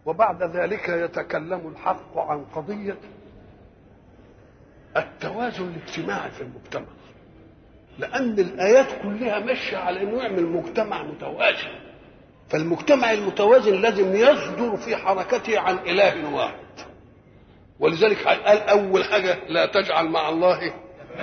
وبعد ذلك يتكلم الحق عن قضية التوازن الاجتماعي في المجتمع لأن الآيات كلها ماشية على إنه يعمل مجتمع متوازن فالمجتمع المتوازن لازم يصدر في حركته عن إله واحد ولذلك قال أول حاجة لا تجعل مع الله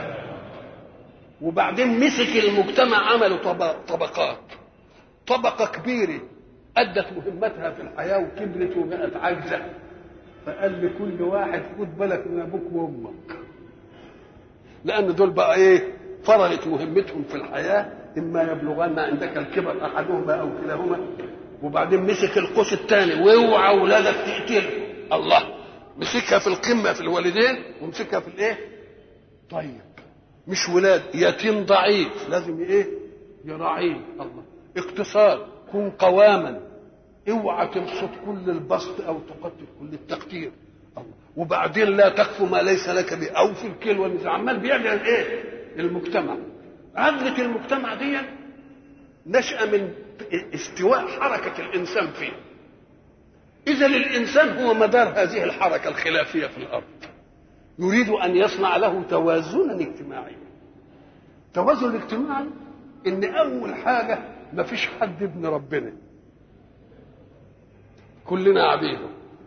وبعدين مسك المجتمع عملوا طبقات طبقة كبيرة أدت مهمتها في الحياة وكبرت وبقت عاجزة فقال لكل واحد خد بالك من أبوك وأمك لأن دول بقى إيه فرغت مهمتهم في الحياة إما يبلغن عندك الكبر أحدهما أو كلاهما وبعدين مسك القوس الثاني واوعى أولادك تقتله الله مسكها في القمة في الوالدين ومسكها في الإيه؟ طيب مش ولاد يتيم ضعيف لازم ايه يراعيه الله اقتصاد كن قواما اوعى تبسط كل البسط او تقتل كل التقتير الله وبعدين لا تخف ما ليس لك به او في الكيل والميزان عمال بيعمل ايه المجتمع عدلة المجتمع دي نشأ من استواء حركة الإنسان فيه إذا الإنسان هو مدار هذه الحركة الخلافية في الأرض يريد ان يصنع له توازنا اجتماعيا التوازن الاجتماعي ان اول حاجه ما فيش حد ابن ربنا كلنا عبيده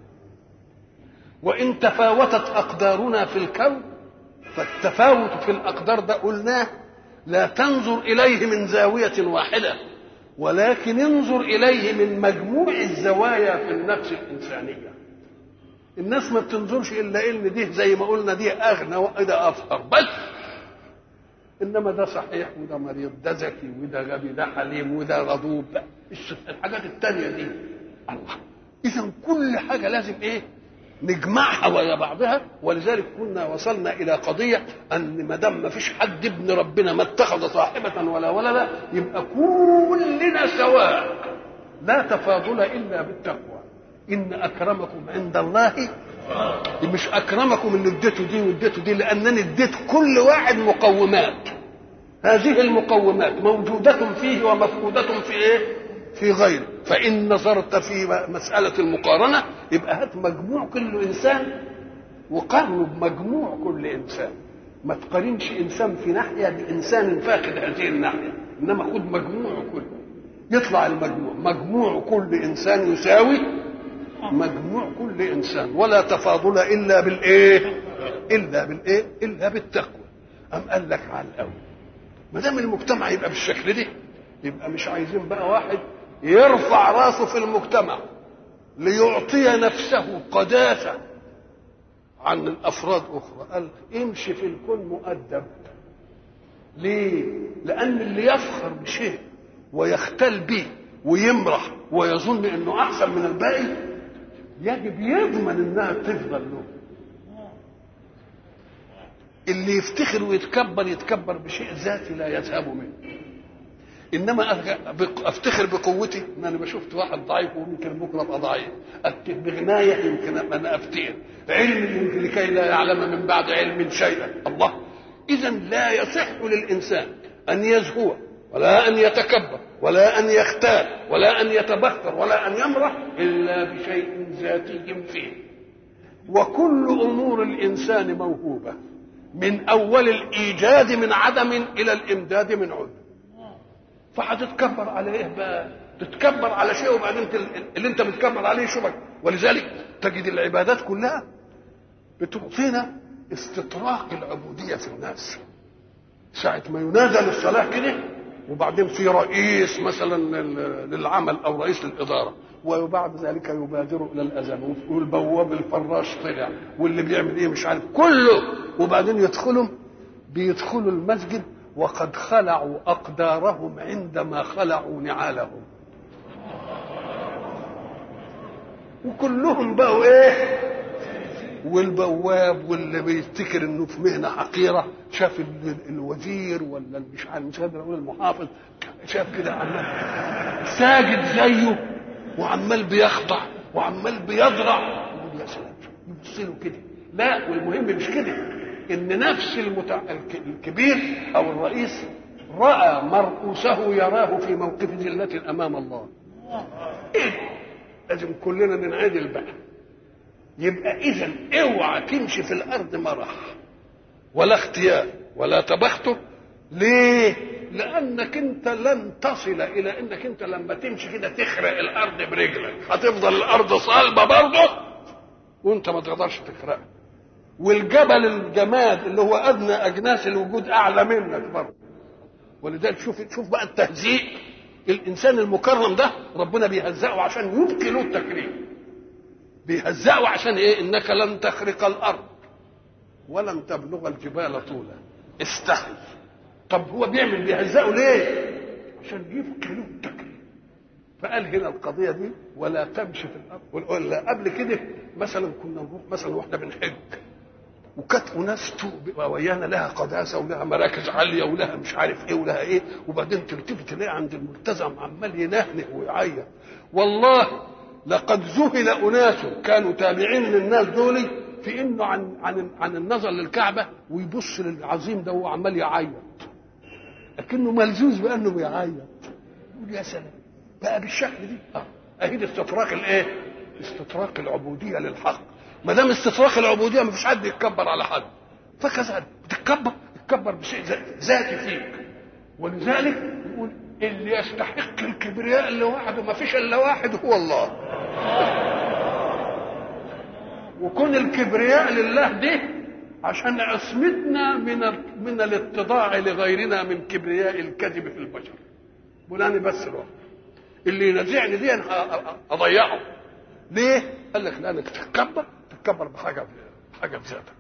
وان تفاوتت اقدارنا في الكون فالتفاوت في الاقدار ده قلناه لا تنظر اليه من زاويه واحده ولكن انظر اليه من مجموع الزوايا في النفس الانسانيه الناس ما بتنظرش الا ان دي زي ما قلنا دي اغنى وده افقر بس انما ده صحيح وده مريض ده ذكي وده غبي ده حليم وده غضوب الحاجات التانية دي الله اذا كل حاجه لازم ايه نجمعها ويا بعضها ولذلك كنا وصلنا الى قضيه ان ما دام ما فيش حد ابن ربنا ما اتخذ صاحبه ولا ولدا يبقى كلنا سواء لا تفاضل الا بالتقوى ان اكرمكم عند الله مش اكرمكم ان اديته دي واديته دي لانني اديت كل واحد مقومات هذه المقومات موجودة فيه ومفقودة في ايه؟ في غيره فإن نظرت في مسألة المقارنة يبقى هات مجموع كل إنسان وقارنه بمجموع كل إنسان ما تقارنش إنسان في ناحية بإنسان فاقد هذه الناحية إنما خد مجموع كله يطلع المجموع مجموع كل إنسان يساوي مجموع كل انسان ولا تفاضل الا بالايه الا بالايه الا بالتقوى ام قال لك على الاول ما دام المجتمع يبقى بالشكل ده يبقى مش عايزين بقى واحد يرفع راسه في المجتمع ليعطي نفسه قداسه عن الافراد اخرى قال امشي في الكون مؤدب ليه لان اللي يفخر بشيء ويختل به ويمرح ويظن انه احسن من الباقي يجب يضمن انها تفضل له اللي يفتخر ويتكبر يتكبر بشيء ذاتي لا يذهب منه انما افتخر بقوتي ان انا شفت واحد ضعيف ويمكن بكره ابقى ضعيف بغنايه يمكن انا افتخر علم لكي لا يعلم من بعد علم شيئا الله اذا لا يصح للانسان ان يزهو ولا ان يتكبر ولا ان يختال ولا ان يتبختر ولا ان يمرح الا بشيء ذاتي فيه وكل امور الانسان موهوبه من اول الايجاد من عدم الى الامداد من عدم فهتتكبر على ايه بقى تتكبر على شيء وبعدين اللي انت بتكبر عليه شبك ولذلك تجد العبادات كلها بتعطينا استطراق العبوديه في الناس ساعه ما ينادى للصلاه كده وبعدين في رئيس مثلا للعمل او رئيس للاداره وبعد ذلك يبادر الى الاذان والبواب الفراش طلع واللي بيعمل ايه مش عارف كله وبعدين يدخلوا بيدخلوا المسجد وقد خلعوا اقدارهم عندما خلعوا نعالهم وكلهم بقوا ايه والبواب واللي بيفتكر انه في مهنه حقيره شاف الوزير ولا مش عارف مش قادر اقول المحافظ شاف كده عمال ساجد زيه وعمال بيخضع وعمال بيضرع يقول يا سلام يبص له كده لا والمهم مش كده ان نفس المتع... الكبير او الرئيس راى مرؤوسه يراه في موقف ذله امام الله ايه لازم كلنا ننعدل بقى يبقى اذا اوعى تمشي في الارض مرح ولا اختيار ولا تبختر ليه لانك انت لن تصل الى انك انت لما تمشي كده تخرق الارض برجلك هتفضل الارض صلبه برضه وانت ما تقدرش تخرقها والجبل الجماد اللي هو ادنى اجناس الوجود اعلى منك برضه ولذلك شوف شوف بقى التهزيء الانسان المكرم ده ربنا بيهزئه عشان يبقي له التكريم بيهزئه عشان ايه انك لن تخرق الارض ولن تبلغ الجبال طولا استحي طب هو بيعمل بيهزئه ليه عشان يبقي له التكريم فقال هنا القضيه دي ولا تمشي في الارض ولا قبل كده مثلا كنا نروح مثلا واحنا بنحج وكانت اناس تبقى ويانا لها قداسه ولها مراكز عاليه ولها مش عارف ايه ولها ايه وبعدين تلتفت تلاقي عند الملتزم عمال ينهنه ويعيط والله لقد ذهل اناس كانوا تابعين للناس دول في انه عن عن عن النظر للكعبه ويبص للعظيم ده وهو عمال يعيط لكنه ملزوز بانه بيعيط يقول يا سلام بقى بالشكل دي اه اهي دي استطراق الايه؟ استطراق العبوديه للحق ما دام استطراق العبوديه ما فيش حد يتكبر على حد فكذلك تتكبر تتكبر بشيء ذاتي فيك ولذلك يقول اللي يستحق الكبرياء لوحده ما فيش الا واحد هو الله وكون الكبرياء لله دي عشان عصمتنا من من الاتضاع لغيرنا من كبرياء الكذب في البشر بولاني بس الوقت اللي ينازعني دي انا اضيعه ليه؟ قال لك لانك تتكبر تتكبر بحاجه حاجه بذاتك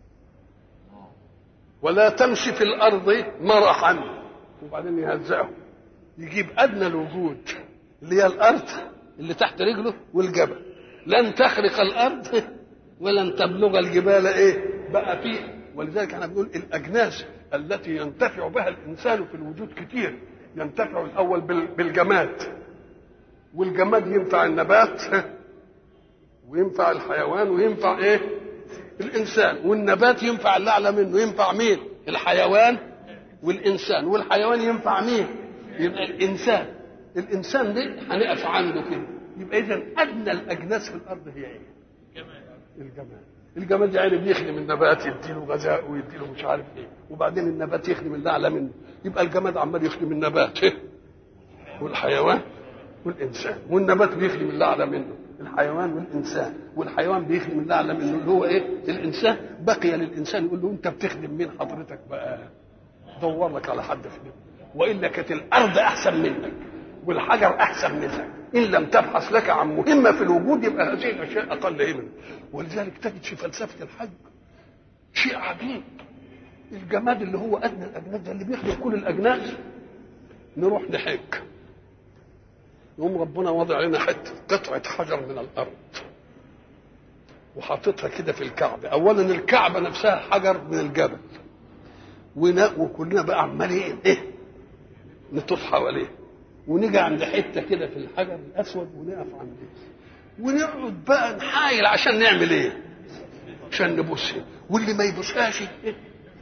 ولا تمشي في الارض مرحا وبعدين يهزئه يجيب ادنى الوجود اللي هي الارض اللي تحت رجله والجبل لن تخرق الارض ولن تبلغ الجبال ايه بقى فيه ولذلك احنا بنقول الاجناس التي ينتفع بها الانسان في الوجود كتير ينتفع الاول بالجماد والجماد ينفع النبات وينفع الحيوان وينفع ايه الانسان والنبات ينفع اللي اعلى منه ينفع مين الحيوان والانسان والحيوان ينفع مين يبقى الانسان الانسان ده هنقف عنده كده يبقى اذا ادنى الاجناس في الارض هي ايه الجماد الجماد يعني بيخدم النبات يديله غذاء ويديله مش عارف ايه وبعدين النبات يخدم اللي اعلى منه يبقى الجماد عمال يخدم النبات إيه؟ والحيوان والانسان والنبات بيخدم اللي اعلى منه الحيوان والانسان والحيوان بيخدم اللي اعلى منه اللي هو ايه الانسان بقي للانسان يقول له انت بتخدم مين حضرتك بقى دور لك على حد يخدم والا كانت الارض احسن منك والحجر احسن منك ان لم تبحث لك عن مهمه في الوجود يبقى هذه الاشياء اقل همه ولذلك تجد في فلسفه الحج شيء عجيب الجماد اللي هو ادنى الاجناس اللي بيخدم كل الاجناس نروح نحج يقوم ربنا وضع لنا حته قطعه حجر من الارض وحاططها كده في الكعبه اولا الكعبه نفسها حجر من الجبل وكلنا بقى عمالين ايه نطوف حواليه ونيجي عند حته كده في الحجر الاسود ونقف عنده ونقعد بقى نحايل عشان نعمل ايه عشان نبصها واللي ما يبصهاش إيه؟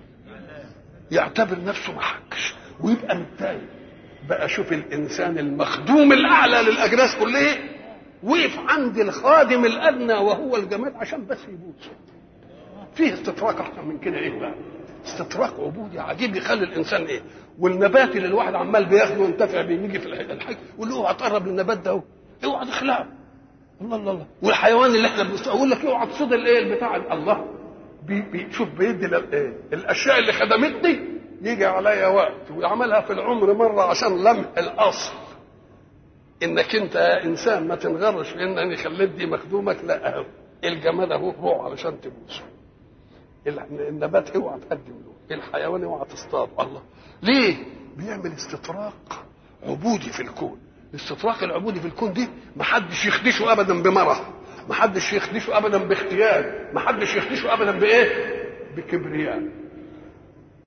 يعتبر نفسه ما حكش ويبقى متضايق بقى شوف الانسان المخدوم الاعلى للاجناس كلها وقف عند الخادم الادنى وهو الجماد عشان بس يبوس فيه استطراق احسن من كده ايه بقى استطراق عبودي عجيب يخلي الانسان ايه والنبات اللي الواحد عمال بياخده وينتفع بيه يجي في الحج يقول له اوعى تقرب للنبات ده اهو اوعى تخلعه الله الله الله والحيوان اللي احنا بنستوى يقول لك اوعى تصيد الايه البتاع الله بي بي شوف بيدي ايه الاشياء اللي خدمتني يجي عليا وقت ويعملها في العمر مره عشان لمح الاصل انك انت يا انسان ما تنغرش في انني خليت دي مخدومك لا اهو الجماد اهو روح علشان تبوسه النبات اوعى تقدم له الحيوان اوعى تصطاد الله ليه بيعمل استطراق عبودي في الكون الاستطراق العبودي في الكون دي ما حدش يخدشه ابدا بمرح ما حدش يخدشه ابدا باختيار ما حدش يخدشه ابدا بايه بكبرياء